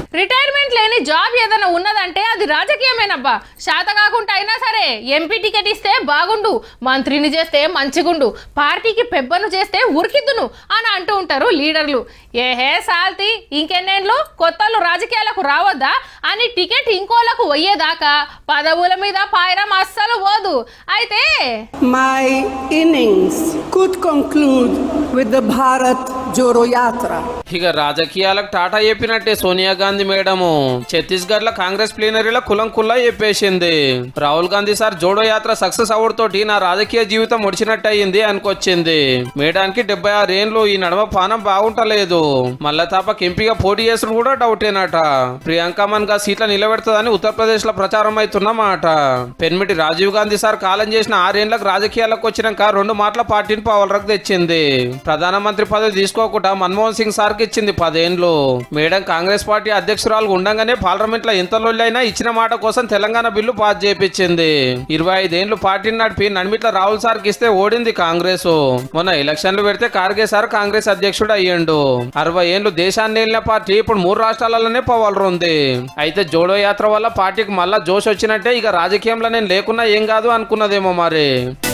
Retirement లేని job ఏదైనా ఉన్నదంటే అది రాజకీయమేనబ్బా శాత కాకుండా అయినా సరే ఎంపీ టికెట్ ఇస్తే బాగుండు మంత్రిని చేస్తే మంచిగుండు పార్టీకి పెబ్బను చేస్తే ఉరికిద్దును అని అంటూ ఉంటారు లీడర్లు ఏహే సాల్తి ఇంకెన్నేళ్ళు కొత్తలు రాజకీయాలకు రావద్దా అని టికెట్ ఇంకోలకు పోయేదాకా పదవుల మీద పాయరం అస్సలు పోదు అయితే My innings could conclude with the Bharat Joro Yatra. ఇక రాజకీయాలకు టాటా చెప్పినట్టే సోనియా గాంధీ మేడము ఛత్తీస్గఢ్ లో కాంగ్రెస్ ప్లీనరీలో కులం కుల్లా చెప్పేసింది రాహుల్ గాంధీ సార్ జోడో యాత్ర సక్సెస్ అవడంతోటి నా రాజకీయ జీవితం ముడిచినట్టు అయింది అనుకొచ్చింది మేడానికి డెబ్బై ఆరు ఏండ్లు ఈ నడమ పానం బాగుంటలేదు మళ్ళా తప్పక ఎంపీగా పోటీ చేసుడు కూడా డౌటేనట ప్రియాంక మన్ గా సీట్ల నిలబెడుతుందని ఉత్తరప్రదేశ్ లో ప్రచారం అవుతున్నమాట పెన్మిటి రాజీవ్ గాంధీ సార్ కాలం చేసిన ఆరేండ్లకు రాజకీయాలకు వచ్చినాక రెండు మాటల పార్టీని పవర్లకు తెచ్చింది ప్రధానమంత్రి పదవి తీసుకోకుండా మన్మోహన్ సింగ్ సార్కి ఇచ్చింది పదేండ్లు మేడం కాంగ్రెస్ పార్టీ అధ్యక్షురాలు ఉండగానే పార్లమెంట్ లో ఎంత లొల్లైనా ఇచ్చిన మాట కోసం తెలంగాణ బిల్లు పాస్ చేపించింది ఇరవై ఐదేండ్లు పార్టీని నడిపి నడిమిట్ల రాహుల్ సార్కి ఇస్తే ఓడింది కాంగ్రెస్ మొన్న ఎలక్షన్లు పెడితే కార్గే సార్ కాంగ్రెస్ అధ్యక్షుడు అయ్యిండు అరవై ఏళ్ళు దేశాన్ని వెళ్ళిన పార్టీ ఇప్పుడు మూడు రాష్ట్రాలలోనే పవర్ ఉంది అయితే జోడో యాత్ర వల్ల పార్టీకి మళ్ళా జోష్ వచ్చినట్టే ఇక రాజకీయంలో నేను లేకున్నా ఏం కాదు అనుకున్నదేమో మరి